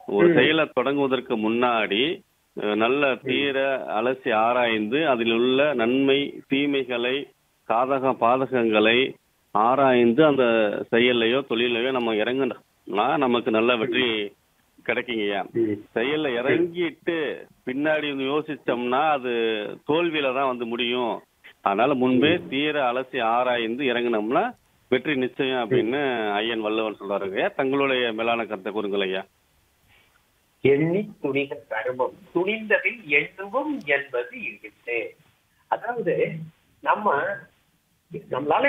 ஒரு ம். செயலை தொடங்குவதற்கு முன்னாடி அஹ், நல்ல தீர அலசி ஆராய்ந்து அதில் உள்ள நன்மை தீமைகளை சாதக பாதகங்களை ஆராய்ந்து அந்த செயல்லையோ தொழிலையோ நம்ம இறங்குனா நமக்கு நல்ல வெற்றி கிடைக்குங்கய்யா ம். செயல்ல இறங்கிட்டு பின்னாடி வந்து யோசிச்சோம்னா அது தோல்வியில தான் வந்து முடியும் அதனால முன்பே தீர அலசி ஆராய்ந்து இறங்குனோம்னா வெற்றி நிச்சயம் அப்படின்னு ஐயன் வள்ளுவன் சொல்றாருங்க தங்களுடைய மேலான கருத்தை கூறுங்கள் ஐயா எண்ணி துணிக கர்மம் துணிந்ததில் எண்ணுவோம் என்பது இருக்கு அதாவது நம்ம நம்மளால